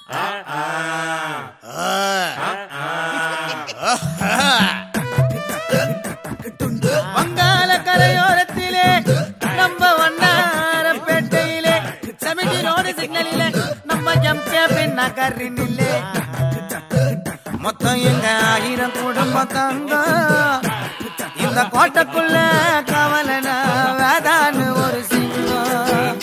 வங்காள கரையோரத்திலே நம்ம வண்ணாரப்பேட்டையிலே சமிதி ரோடு சிக்னலிலே நம்ம ஜம்சேபின் நகரினிலே மொத்தம் எங்க ஆயிரம் குடும்பம் தங்கம் இந்த கோட்டைக்குள்ள கவலனா வேதான்னு ஒரு சிங்கம்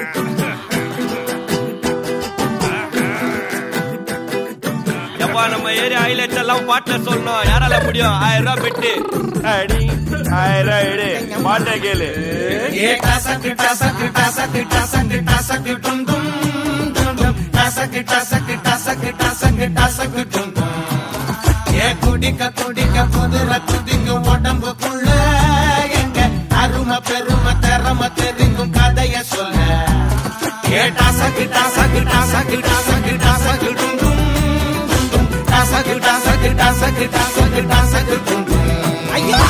எப்பா நம்ம ஏரியா ஹைலைட்ஸ் எல்லாம் பாட்டுல சொல்லணும் யாரால முடியும் ஆயிரம் ரூபாய் பெட்டு அடி ஆயிரம் ரூபாய் எடு பாட்டை கேளு குடிக்க குடிக்க குதிர குதிங்க உடம்புக்குள்ள எங்க அருமை பெருமை திறமை தெரிக்கும் கதைய சொல்ல ஏட்டா சகிட்டா சகிட்டா சகிட்டா சகிட்டா சகிட்டும் சகிட்டா சகிட்டா சகிட்டா சகிட்டா சகிட்டும் ஐயா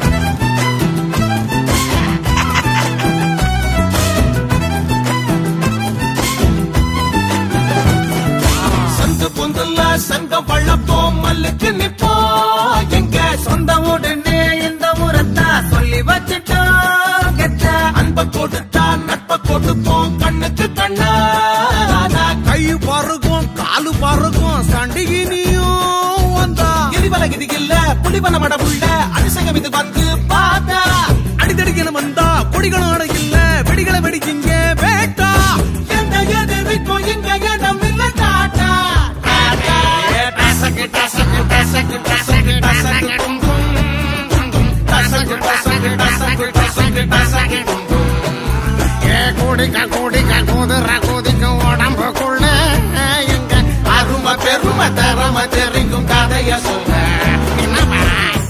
சந்து பொந்துல சங்கம் வளப்போம் மல்லுக்கு நிப்போம் எங்க சொந்த உடனே இந்த முறத்தா சொல்லி வச்சுட்டோம் கெத்த அன்ப கொடுத்தா நட்ப கொடுப்போம் கண்ணுக்கு கண்ணா கை பருகும் காலு பருகும் சண்டிகினியும் வந்தா எரிவல இது இல்ல புலிவன மட உள்ள அபிஷேகம் இது வந்து பார்த்தா அடிதடிக்கல வந்தா கொடிகளும் அட இல்ல வெடிகளை வெடிச்சிங்க வேட்டா எந்த எதிர்க்கும் இங்க இடம் இல்ல டாட்டா டாட்டா டசக்கு டசக்கு டசக்கு டசக்கு டசக்கு டும் டும் டும் டும் டசக்கு டசக்கு டசக்கு டசக்கு டசக்கு டும் டும் ஏ குடிக்க குடிக்க குதிர குதிக்க உடம்புக்குள்ள எங்க அருமை பெருமை தரம தெரிக்கும் கதைய சொல்ல என்னப்பா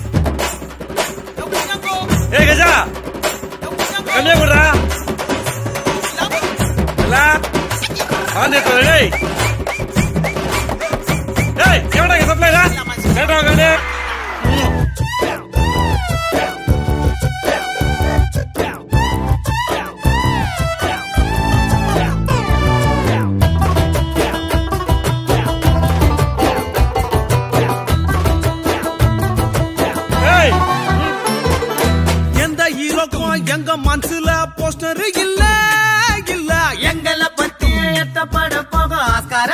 ஏ கஜா கண்ணே குடுறா இல்ல வந்து டேய் டேய் எவடா சப்ளைடா கேட்டா கண்ணே ஏய் எந்த ஹீரோக்கும் எங்க மனசுல போஸ்டர் இல்ல இல்ல எங்களை பத்தி எத்தப்பட போக ஆஸ்கார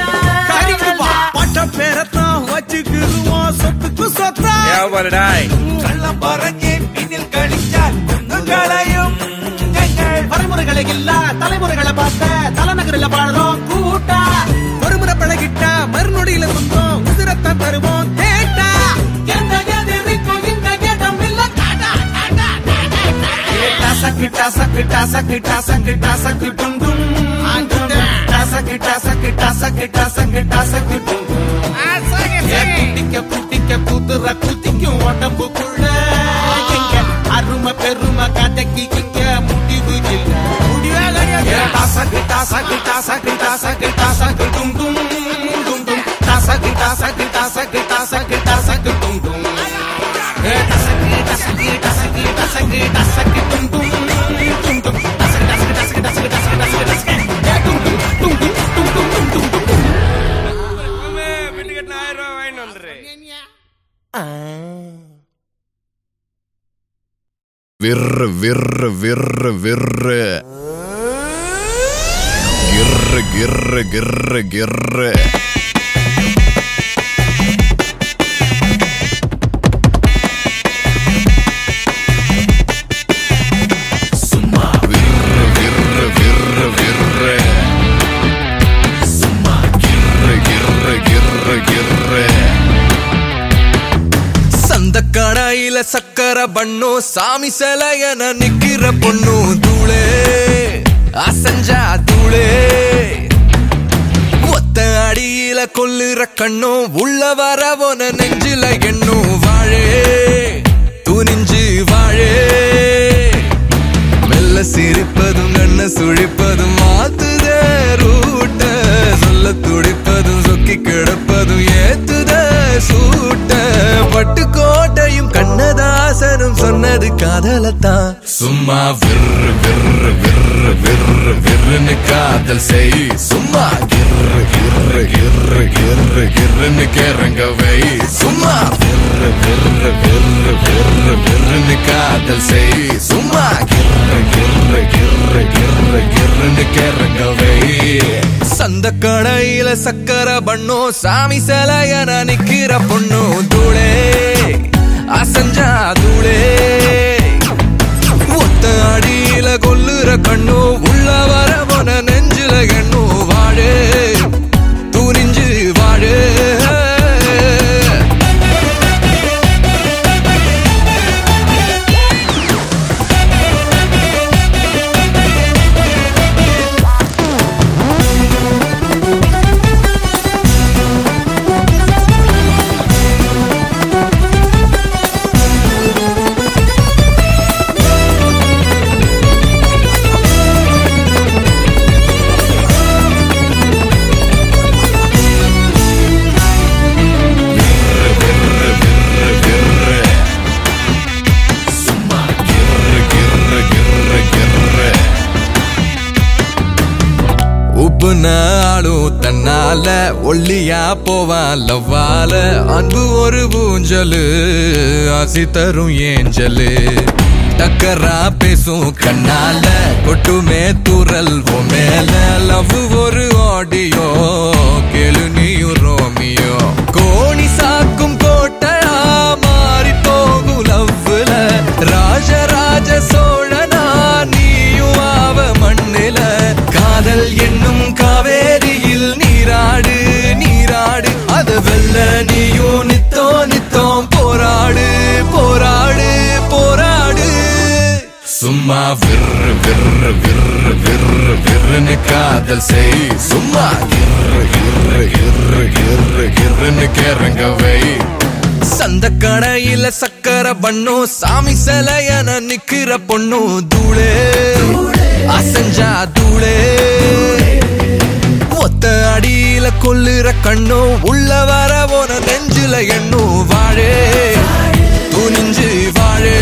பட்ட பேரத்தான் வச்சுக்கிருவோம் சொத்துக்கு சொத்தா ஏன் டேய் கள்ளம் பறங்கி பின்னில் கழிச்சால் குங்குகளையும் வரைமுறைகளை இல்ல தலைமுறைகளை பார்த்த தலைநகரில் பாடுறோம் கூட்டா ஒருமுறை பழகிட்ட மறுநொடியில சுத்தம் உதிரத்தான் தருவோம் கேட்டா எந்த எதிரிக்கும் இந்த இடம் இல்ல டாடா டாடா டசக்கு டசக்கு டசக்கு டசக்கு டசக்கு டும் டும் டசக்கு டசக்கு டசக்கு டசக்கு டசக்கு டும் குட்டிக்க குட்டிக்க குதிர குத்திக்கும் உடம்புக்குள்ள இங்க அருமை பெருமை கதைக்கு இங்க முடிவு இல்ல டசக்கு டசக்கு டசக்கு டசக்கு டசக்கு டும் டும் டும் டும் டசக்கு டசக்கு டசக்கு டசக்கு டசக்கு டும் டும் டசக்கு டசக்கு டசக்கு டசக்கு டசக்கு டும் டும் டும் டும் டசக்கு டசக்கு டசக்கு டசக்கு டசக்கு டசக்கு டசக்கு டும் டும் டும் டும் டும் டும் டும் டும் டும் வீட்டு கட்டின ஆயிரம் ரூபாய் வாங்கிட்டு வந்துரு விர்ரு விர்ரு விர்ரு விர்ரு கிர்ரு கிர்ரு கிர்ரு கிர்ரு சும்மா விர்ரு விர்ரு விர்ரு விர்ரு சும்மா கிர்ரு கிர்ரு கிர்ரு கிர்ரு சந்த கடாயில சக்கர பண்ணு சாமி சிலையன நிக்கிற பொண்ணு தூளே அசஞ்சா தூளே ஒத்த அடியில கொல்லுற கண்ணும் உள்ள வரவன நெஞ்சில எண்ணும் வாழே துணிஞ்சு வாழே மெல்ல சிரிப்பதும் கண்ண சுழிப்பதும் மாத்துதே ரூட்ட சொல்ல துடிப்பதும் சொக்கி கிடப்பதும் ஏத்துதே சூட்ட பட்டு கோட்டையும் கண்ணதாசனும் சொன்னது காதலத்தான் சும்மா விர்ரு விர்ரு விர்ரு விர்ரு விர்ருன்னு காதல் செய் சும்மா கிர்ரு கிர்ரு கிர்ரு கிர்ரு கிர்ருன்னு கிறங்க வை சும்மா விர்ரு விர்ரு விர்ரு விர்ரு விர்ருன்னு காதல் செய் சும்மா கிர்ரு கிர்ரு கிர்ரு கிர்ரு கிர்ருன்னு கிறங்க வை சந்த கடையில சக்கர பண்ணோ சாமி சிலையன நிக்கிற பொண்ணு தூளே அசஞ்சா தூளே ஒத்த அடியில கொல்லுற கண்ணு உள்ள வர போன நெஞ்சில எண்ணு வாழே துணிஞ்சு வாழே கிர்ரு கிர்ரு கிர்ரு கிர்ரு உப்பு நாளும் தன்னால ஒல்லியா போவான் லவ்வால அன்பு ஒரு ஊஞ்சலு ஆசி தரும் ஏஞ்சலு டக்கரா பேசும் கண்ணால கொட்டுமே தூரல் ஓ மேல லவ் ஒரு ஆடியோ கேளு நீயும் ரோமியோ கோணி சாக்கும் கோட்டையா மாறி போகும் லவ்ல ராஜராஜ சோழனா நீயும் ஆவ மண்ணில காதல் என்னும் காவேரியில் நீராடு நீராடு அத வெல்ல நீயும் நித்தோ நித்தோம் போராடு போராடு போராடு சும்மா விர்ரு விர்ரு விர்ரு விர்ரு விர்ருன்னு காதல் செய் சும்மா கிர்ரு கிர்ரு கிர்ரு கிர்ரு கிர்ருன்னு கிறங்க வை சந்த கடையில சக்கர பண்ணோ சாமி சிலையன நிக்கிற பொண்ணு தூளே அசஞ்சா தூளே ஒத்த அடியில கொல்லுற கண்ணோ உள்ள வர போன நெஞ்சில எண்ணும் வாழே துணிஞ்சு வாழே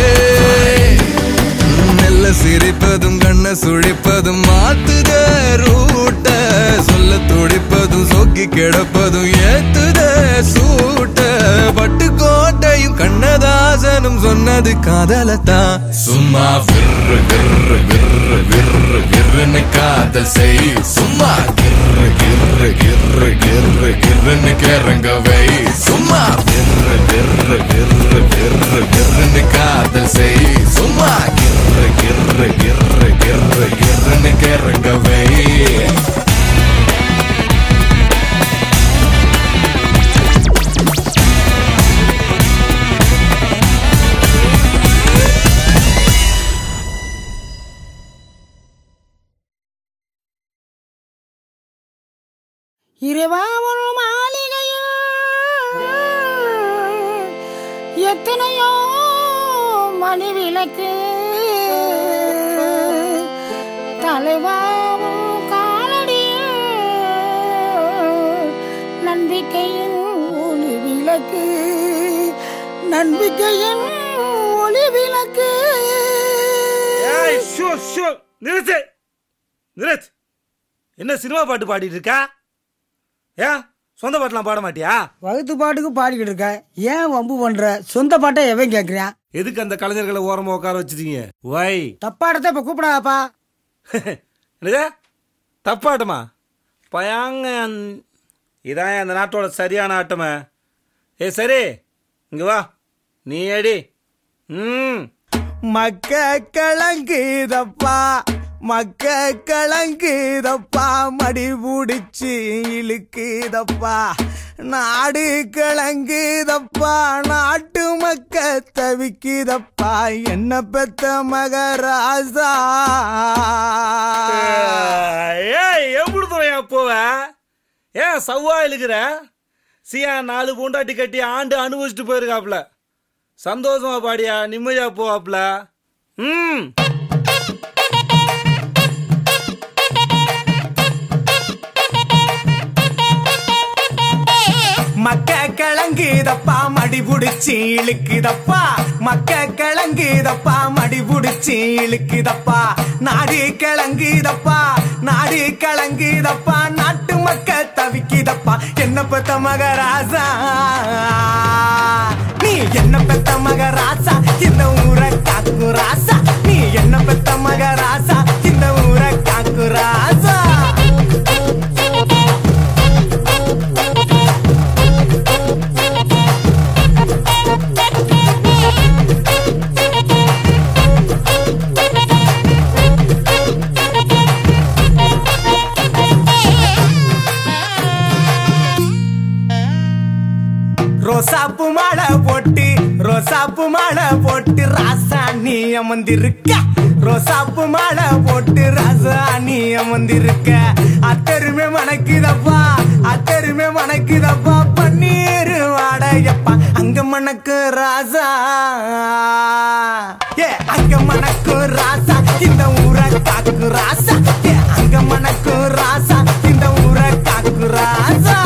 மெல்ல சிரிப்பதும் கண்ண சுழிப்பதும் மாத்துத ரூட்ட சொல்ல துடிப்பதும் சொக்கி கிடப்பதும் ஏத்துத சூட்ட பட்டு கோட்டையும் கண்ணதாசனும் சொன்னது காதலத்தான் சும்மா விர்ரு விர்ரு விர்ரு விர்ரு விர்ருன்னு காதல் செய் சும்மா கிர்ரு கிர்ரு கிர்ரு கிர்ரு கிர்ருன்னு கிறங்க வை சும்மா விர்ரு விர்ரு விர்ரு விர்ரு விர்ருன்னு காதல் செய் சும்மா கிர்ரு கிர்ரு கிர்ரு கிர்ரு கிர்ருன்னு கிறங்க வை இறைவா ஒரு மாளிகையில் எத்தனையோ மணி விளக்கு தலைவாவும் காலடியில் நம்பிக்கையின் ஒளி விளக்கு நம்பிக்கையின் ஒளி விளக்கு ஏய், ஷோ, ஷோ, நிறுத்து நிறுத்து என்ன சினிமா பாட்டு பாடிட்டு இருக்கா ஏன் சொந்த பாட்டுலாம் பாட மாட்டியா வகுத்து பாட்டுக்கு பாடிக்கிட்டு இருக்க ஏன் வம்பு பண்ற சொந்த பாட்டை எவன் கேக்குறான் எதுக்கு அந்த கலைஞர்களை ஓரமா உட்கார வச்சிட்டீங்க வை தப்பா இடத்த இப்ப கூப்பிடாதப்பா என்னது தப்பாட்டமா பயாங்க இதான் அந்த நாட்டோட சரியான ஆட்டமே ஏ சரி இங்க வா நீ அடி ம் மக்க கலங்குதப்பா மக்க கலங்குதப்பா மடி பிடிச்சி இழுக்குதப்பா நாடு கலங்குதப்பா நாட்டு மக்க தவிக்குதப்பா என்ன பெத்த மகராசா ஏய் எப்படி துறையா போவ ஏன் சவ்வா இழுக்கிற சியா நாலு பூண்டாட்டி கட்டி ஆண்டு அனுபவிச்சுட்டு போயிருக்காப்ல சந்தோஷமா பாடியா நிம்மதியா போவாப்ல ம் மக்க கிளங்குதப்பா மடி புடிச்சு இழுக்குதப்பா மக்க கிளங்குதப்பா மடி புடிச்சு இழுக்குதப்பா நாடு கிளங்குதப்பா நாடு கிளங்குதப்பா நாட்டு மக்க தவிக்குதப்பா என்ன பெத்த மகராசா நீ என்ன பெத்த மகராசா இந்த ஊரை காக்கு ராசா நீ என்ன பெத்த மகராசா இந்த ஊரை காக்கு ராசா ரோசாப்பு மாலை போட்டு ரோசாப்பு மாலை போட்டு ராசாணி அமர்ந்திருக்க ரோசாப்பு மாலை போட்டு ராசாணி அமர்ந்திருக்க அத்தருமே மணக்குதப்பா அத்தருமே மணக்குதப்பா பன்னீர் வாடையப்பா அங்க மணக்கு ராசா ஏ அங்க மணக்கு ராசா இந்த ஊரை காக்கு ராசா ஏ அங்க மணக்கு ராசா இந்த ஊரை காக்கு ராசா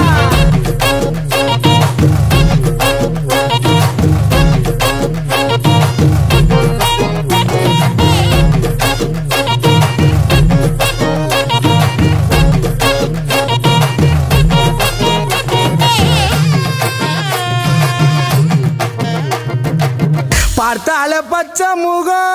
பார்த்தால பச்சை முகம்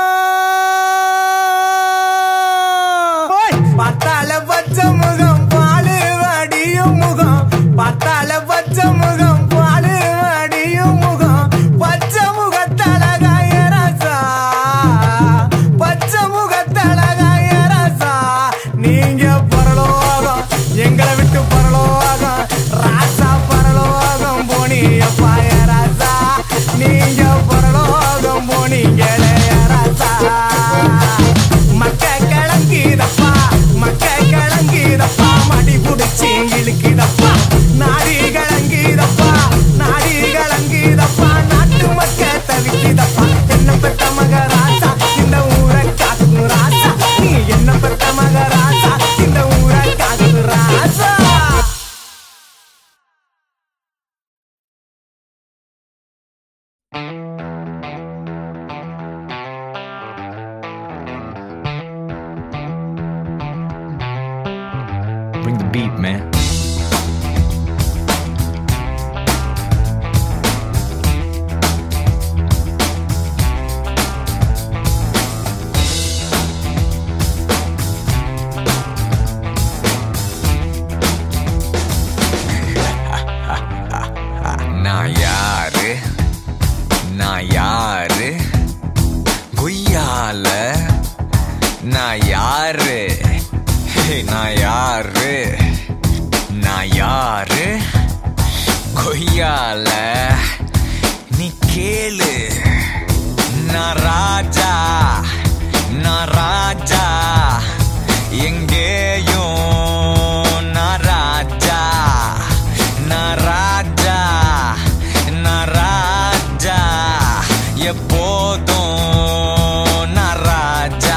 ஓய்! பார்த்தால பச்சை முகம் பாலு வடியும் முகம் பார்த்தால பச்சை முகம் பாலு வடியும் முகம் பச்சை முகத்தழகாய ரசா பச்சை முகத்தழகாய ரசா நீங்க பரலோகம் எங்களை விட்டு பரலோகம் ராசா பரலோகம் போனியப்பா ராசா நீங்க பரலோகம் போனீங்களே ராசா மக்க கிளங்கிதப்பா மக்க கிளங்கிதப்பா மடி புடிச்சு இழுக்குதப்பா நாடி கிளங்கிதப்பா நாடி கிளங்கிதப்பா நாட்டு மக்க தவிக்குதப்பா என்ன பெத்த மகராசா இந்த ஊரை காக்கு ராசா நீ என்ன பெத்த மகராசா இந்த ஊரை காக்கு ராசா Bring the beat, man. நான் யாரு நான் யாரு கொய்யால நான் யாரு ஹே, நான் யாரு நான் யாரு கொய்யால நீ கேளு நான் ராஜா நான் ராஜா எங்கேயும் நான் ராஜா நான் ராஜா நான் ராஜா எப்போதும் நான் ராஜா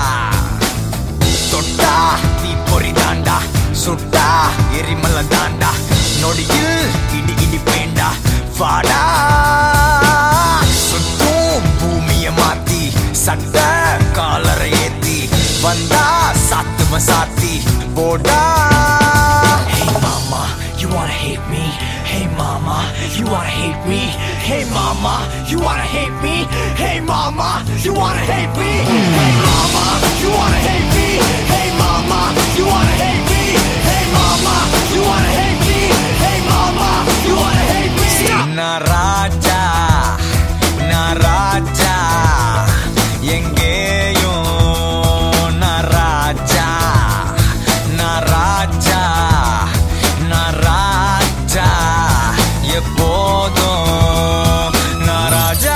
தொட்டா நீ பொறி தாண்டா சுட்டா எரிமல தாண்டா நொடியில் இடி இடி பேண்டா வாடா சுத்தும் பூமிய மாத்தி சட்ட காலரை ஏத்தி வந்தா சாத்தும சாத்தி போடா Hey mama, you wanna hate me? Hey mama, you wanna hate me? Hey mama, you wanna hate me? Hey mama, you wanna hate me? Hey mama, you wanna hate me? Hey mama, you wanna hate me? Hey mama, you wanna hate me? Hey mama, you wanna hate me? Na raja, na raja, எங்கேயும் நான் ராஜா நான் ராஜா நான் ராஜா எப்போதும் நான் ராஜா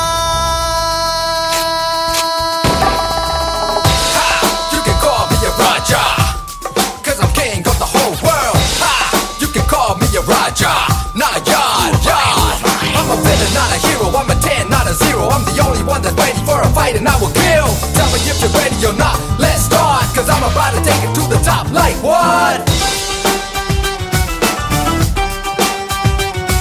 You can call me a Raja, cause I'm king of the whole world. Ha! You can call me a Raja, not a yard, yard. I'm a villain, not a hero. I'm a 10, not a zero. I'm the only one that's ready for a fight and I will kill. Tell me if you're ready or not. Let's start, cause I'm about to take it to the top. Like what?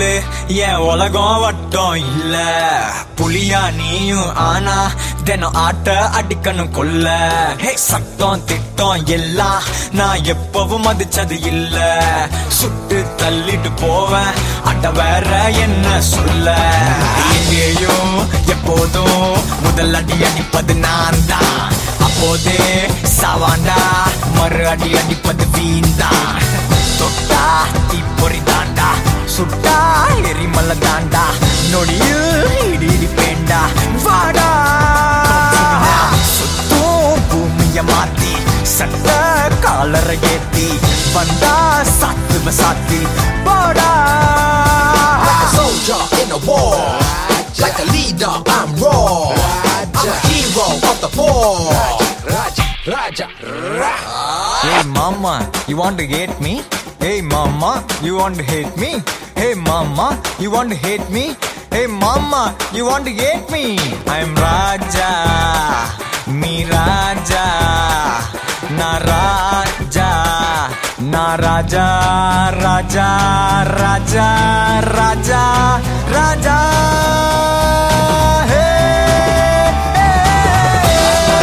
சொல்லு என் உலகம் வட்டம் இல்ல புலியா நீயும் ஆனா தினம் ஆட்ட அடிக்கணும் கொல்ல ஹே சத்தம் திட்டம் எல்லாம் நான் எப்பவும் மதிச்சது இல்ல சுட்டு தள்ளிட்டு போவேன் அட வேற என்ன சொல்ல எங்கேயும் எப்போதும் முதல் அடி அடிப்பது நான் தான் அப்போதே சாவாண்டா மறு அடி அடிப்பது வீந்தான் தொட்டா தீப்பொறி தாண்டா சுட்டா எரிமலை தாண்டா நொடியில் இடி இடிப்பேண்டா வாடா சுத்தும் பூமிய மாத்தி சட்ட காலரை ஏத்தி வந்தா சாத்துவ சாத்தி போடா Like a soldier in a war. Like a leader, I'm raw. I'm a hero of the four. Raja, Raja, Raja. Hey mama, you want to hate me? Hey mama, you want to hate me? Hey mama, you want to hate me? Hey mama, you want to hate me? I'm Raja, me Raja, na Raja, na Raja, Raja, Raja, Raja, Raja. Hey, hey.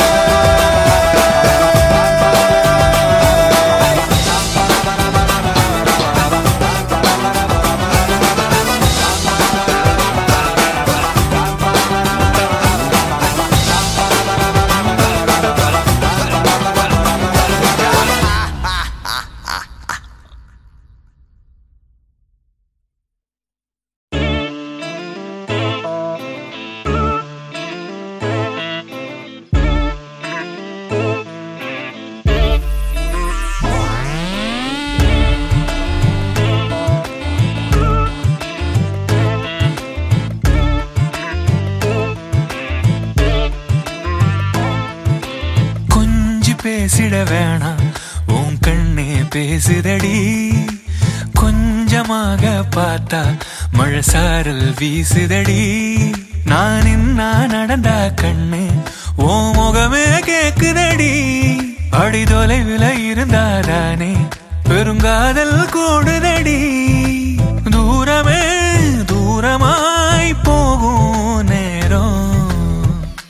கொஞ்சி பேசிட வேணாம் உன் கண்ணே பேசுதடி கொஞ்சமாக பார்த்தா மழை சாரல் வீசுதடி நான் இன்னா நடந்தா கண்ணு ஓ முகமே கேக்குதடி அடி தொலைவில் இருந்தாதானே பெருங்காதல் கூடுதடி தூரமே தூரமாய் போகும் நேரம்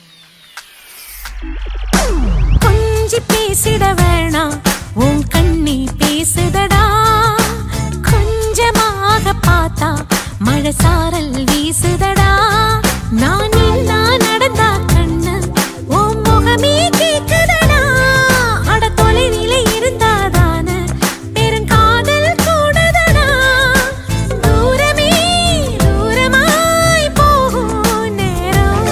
கொஞ்சி பேசிட வேணாம் உன் கண்ணி பேசுதடா கொஞ்சமாக பார்த்தா மழை சாரல் வீசுதடா நான் நின்னா நடந்தா கண்ணு உன் முகமே கேக்குதடா அட தொலைவில இருந்தாதான பெருங்காதல் கூடுதடா தூரமே தூரமாய் போகும் நேரம்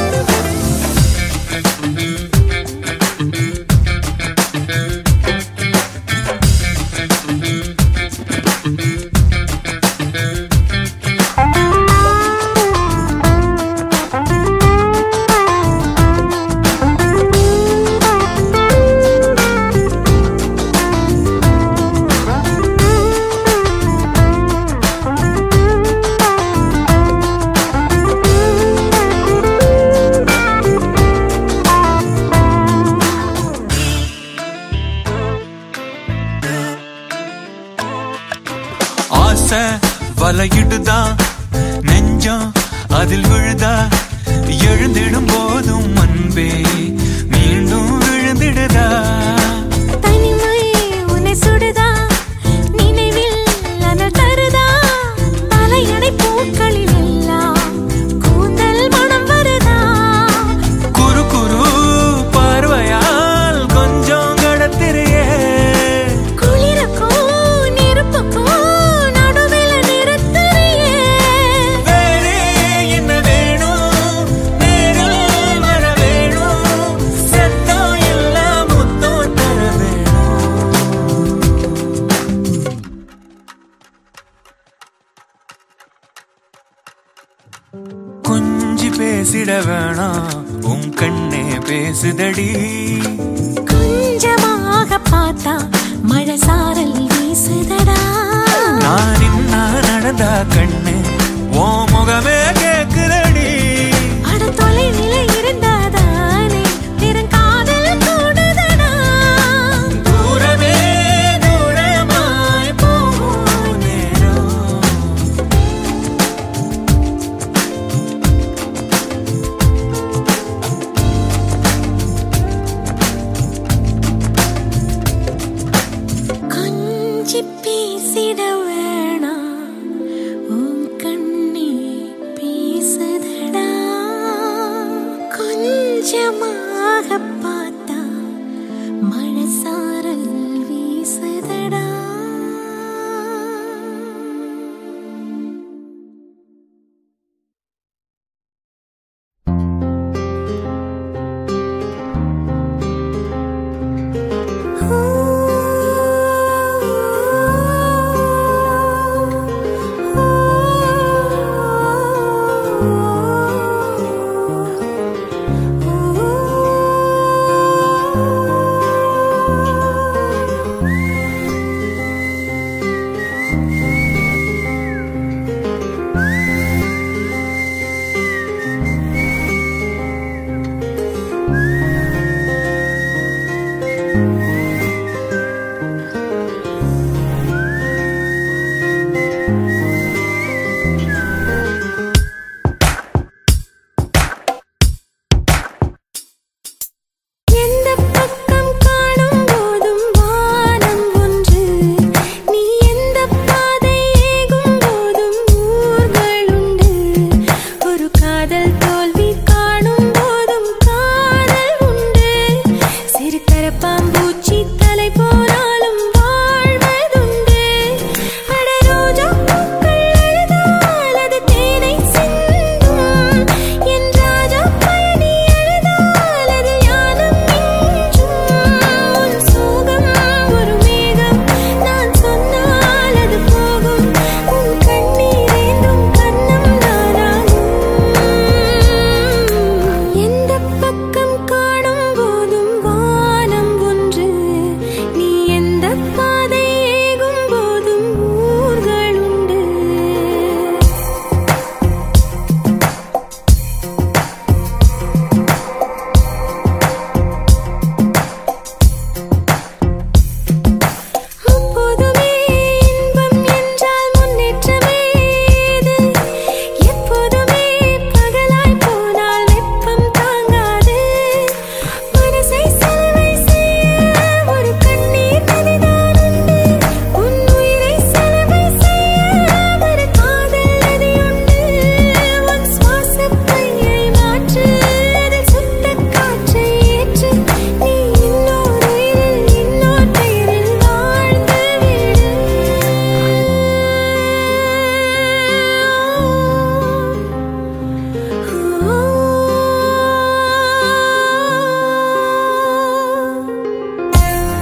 ஆசை வலையிடுதா நெஞ்சம் அதில் விழுதா எழுந்திடும் போதும் அன்பே மீண்டும் விழுந்திடுதா தனிமை உன்னை சுடுதா நினைவில் அனல் தருதா தலையணை பூக்களில் எல்லாம் கூந்தல் மனம் வருதா குறு குறு பார்வையால் கொஞ்சம் கடத்திரையே குளிருக்கும் நெருப்புக்கும் நடுவில் நிறுத்துறியே வேறே என்ன வேணும் நேரில் வர வேணும் சத்தம் எல்லாம் முத்தம் தர வேணும் கொஞ்சி பேசிட வேணாம் உன் கண்ணே பேசுதடி கொஞ்சமாக பார்த்தா மழை சாரல் வீசுதடா நான் இன்னா நடந்தா கண்ணு ஓ முகமே கேக்குதடி அட தொலைவில இருந்தாதானே பெருங்காதல் கூடுதடா தூரமே தூரமாய் போகும் நேரம் கொஞ்சமாக பார்த்தா மழசாரல் வீசுதடா எந்த பக்கம் காணும் போதும் வானம் ஒன்று நீ எந்த பாதை ஏகும் போதும் ஊர்கள் உண்டு ஒரு காதல் தோல்வி காணும் போதும் காதல் உண்டு சிறு கரப்பாம்பூச்சி தலை போனாலும் வாழ்வதுண்டு அட ரோஜா பூக்கள் அழுதால் அது தேனை சிந்தும் என் ராஜா பயணி அழுதால் அது ஞானம் மிஞ்சும் உன் சோகம் ஒரு மேகம் நான் சொன்னால் அது போகும் உன் கண்ணீர் ஏந்தும் கண்ணம் நானாகும் எந்த பக்கம் காணும் போதும் வானம் ஒன்று நீ எந்த பாதை ஏகும் போதும் ஊர்கள் உண்டு அப்போதுமே இன்பம் என்றால் முன்னேற்றமே ஏது எப்போதுமே பகலாய் போனால் வெப்பம் தாங்காது மனசை செலவை செய்ய ஒரு கண்ணீர் நதிதான் உண்டு உன் உயிரை செலவை செய்ய ஒரு காதல் நதி உண்டு உன் சுவாசப் பையை மாற்று அதில் சுத்த காற்றை ஏற்று நீ இன்னொரு உயிரில் இன்னொரு பெயரில் வாழ்ந்து விடு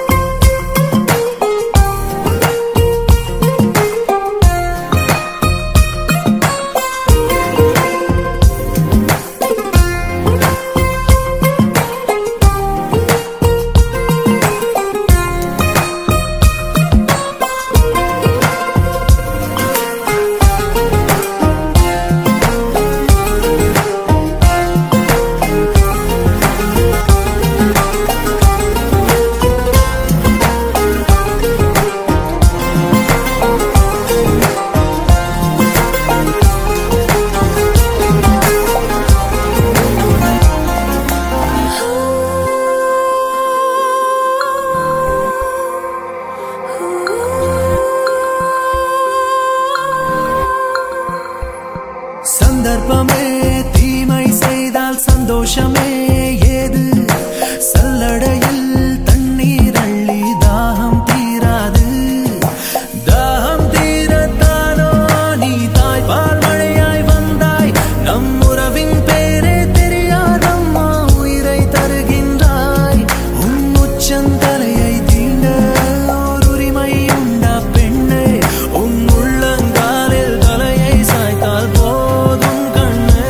சந்தர்ப்பமே தீமை செய்தால் சந்தோஷமே ஏது சல்லடையில் தண்ணீர் அள்ளி தாகம் தீராது தாகம் தீரத்தானோ நீ தாய்ப்பால் மழையாய் வந்தாய் நம் உறவின் பேரே தெரியாதம்மா உயிரை தருகின்றாய் உன் உச்சந்தலையை தீண்ட ஓர் உரிமை உண்டா பெண்ணே உன் உள்ளங்காலில் தலையை சாய்த்தால் போதும் கண்ணே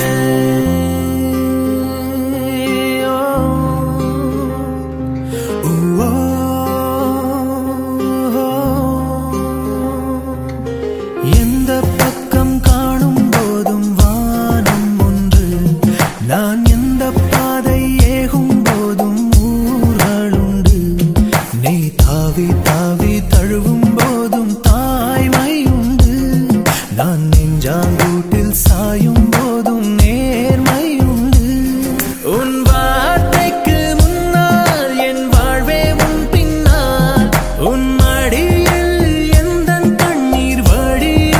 ஓ, எந்த பக்கம் காணும் போதும் வானம் ஒன்று நான் எந்த பாதை ஏகும் போதும் ஊர்களுண்டு நீ தாவி தாவி தழுவும் போதும் தாய்மை உண்டு நான் நெஞ்சாங்கூட்டில் சாயும் போதும் நேர்மை உண்டு உன் வார்த்தைக்கு முன்னால் என் வாழ்வே உன் பின்னால் உன் மடியில் எந்தன் கண்ணீர்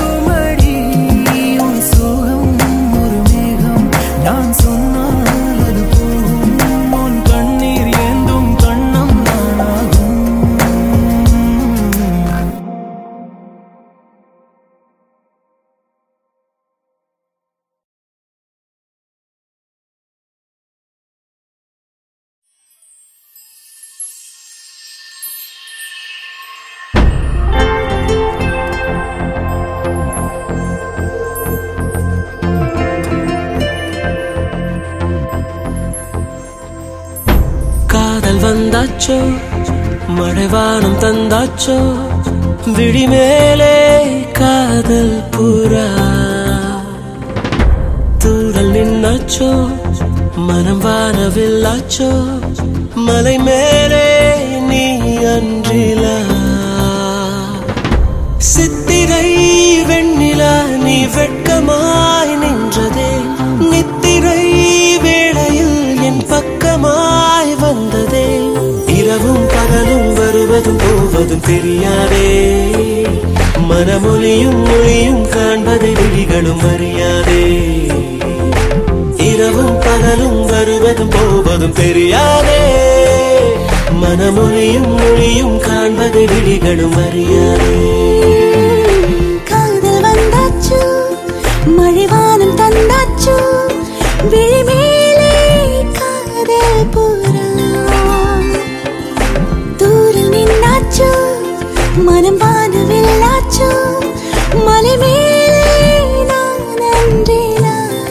வடியுமடி உன் சோகம் ஒரு மேகம் நான் சொன்னால் அது வந்தாச்சோ மழைவானம் தந்தாச்சோ விழிமேலே காதல் புறா தூரல் நின்னாச்சோ மனம் வானவில்லாச்சோ மலை மேலே நீ அன்றிலா சித்திரை வெண்ணிலா நீ வெட்கமாய் நின்றதே நித்திரை வேளையில் என் பக்கமாய் வந்ததே இரவும் பகலும் வருவதும் போவதும் தெரியாதே மனமொழியும் மொழியும் காண்பதை விழிகளும் அறியாதே இரவும் பகலும் வருவதும் போவதும் தெரியாதே மனமொழியும் மொழியும் காண்பதை விழிகளும் அறியாதே காதல் வந்தாச்சு மழைவானம் தந்தாச்சு விழிமேலே காதல் புறா தூரில் நின்னாச்சு மனம் வானவில்லாச்சு மலை மேலே நான் அன்றிலா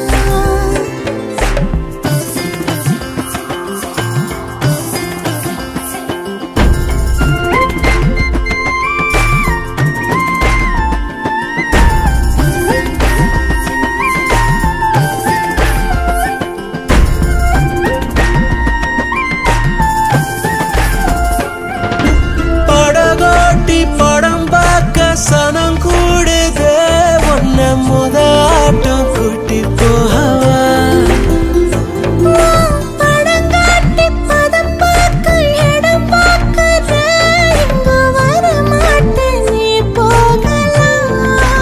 படகோட்டி படம் பார்க்க சனம் கூடுதே ஒன்ன முத ஆட்டம் கூட்டி போகவா படங்காட்டி பதம் பார்க்க இடம் பார்க்க இங்கு வர மாட்டேன் நீ போகலாம்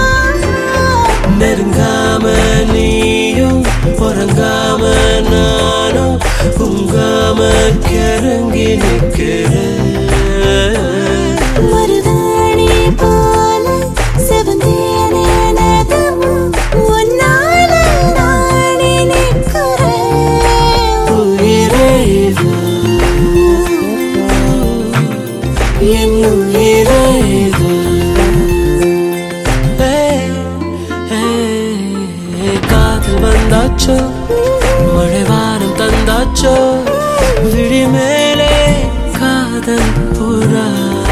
நெருங்காம நீயும் உறங்காம நானும் உங்காம கிறங்கி நிற்கிறேன் மருதாணி போல செவந்தேனே நகமும் உன்னால நானே நிற்கிறேன் உயிரே வா. என் உயிரே வா. ஏய், ஏய், காதல் வந்தாச்சோ மழை வாரம் தந்தாச்சோ விழி மேலே காதல் புறா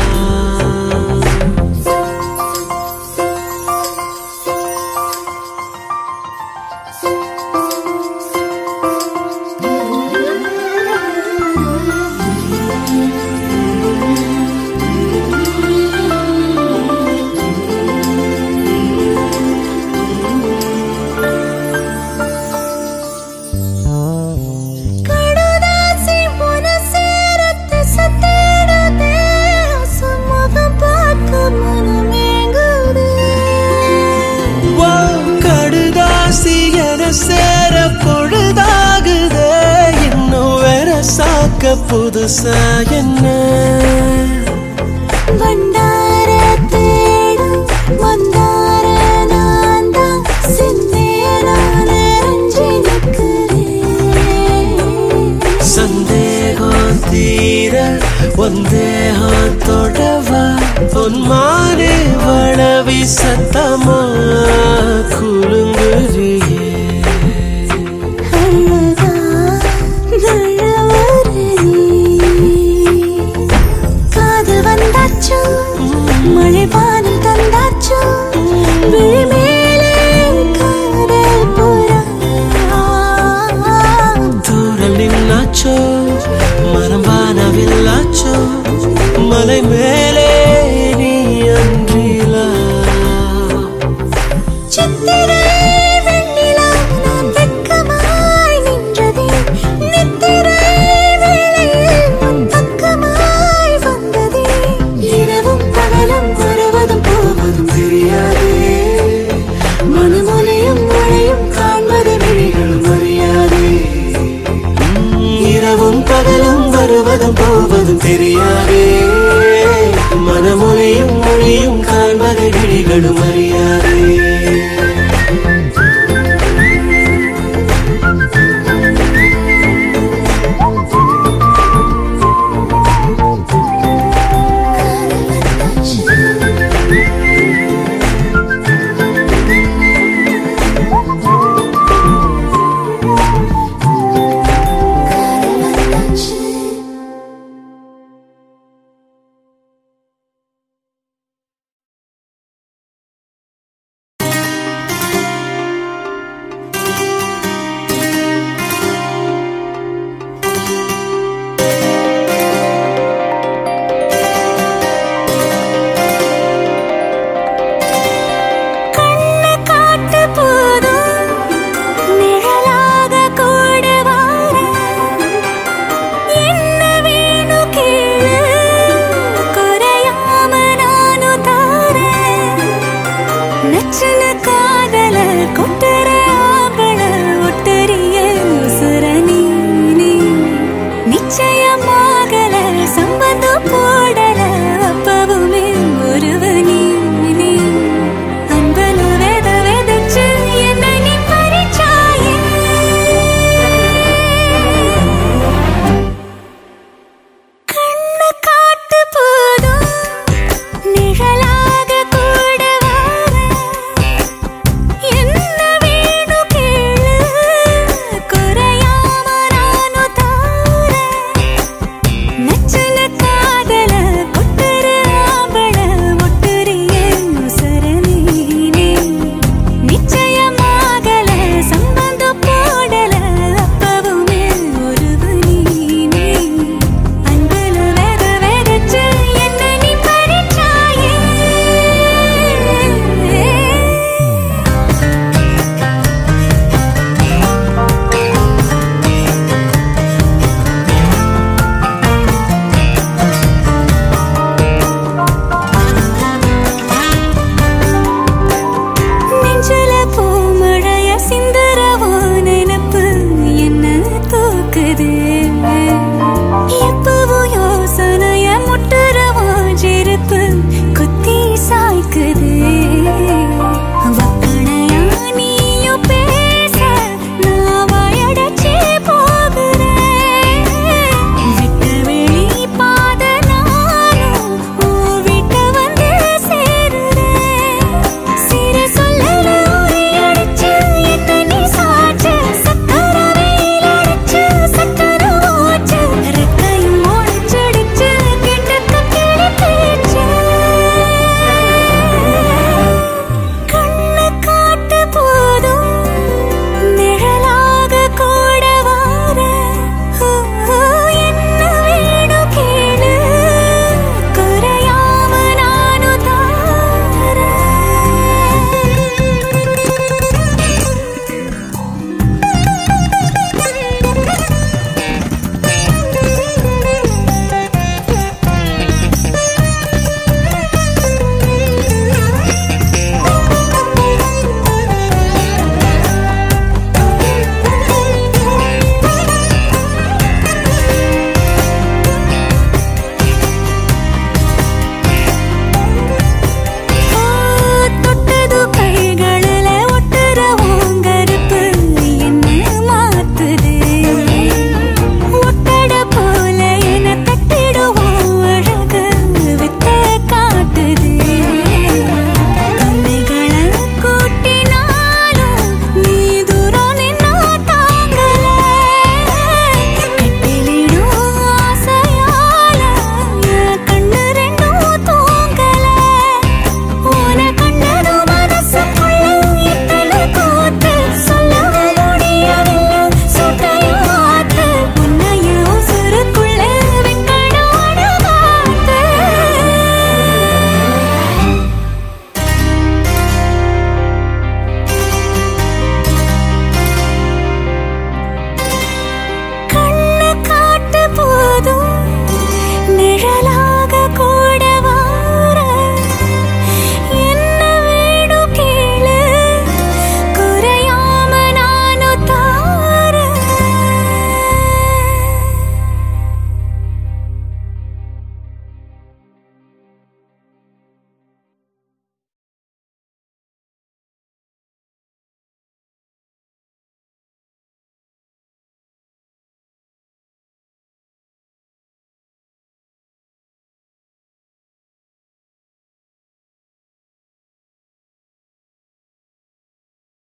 கடுதாசி உன சேரத்து சத்தேடுதே அசமுகம் பார்க்க மனமேங்குதே வா, கடுதாசி என சேர பொழுதாகுதே இன்னும் வேற சாக்க புதுசா என்ன வண்டார தேடும் மந்தார நான்தான் சிந்தேனான ரஞ்சி நிற்கிறேன் சந்தேகம் தீர ஒந்தேகம் தொடவா பொன்மானே வளவி சத்தமா குலுங்குறியே அழகா நல்லவரே காதல் வந்தாச்சு மழை பானம் தந்தாச்சு விழிமேலே காதல் புறா தூரம் நின்னாச்சோ மரம் வானவில்லாச்சோ மலை மேலே நீ அன்றிலா சித்திரை வெண்ணிலா நான் வெட்கமாய் நின்றதே நித்திரை வேளையில் உன் பக்கமாய் வந்ததே இரவும் பகலும் வருவதும் போவதும் தெரியாதே மனமொழியும் மொழியும் காண்பது விழிகளும் அறியாதே இரவும் பகலும் வருவதும் போவதும் தெரியாதே மனமொழியும் மொழியும் காண்பதை விழிகளும் அறிய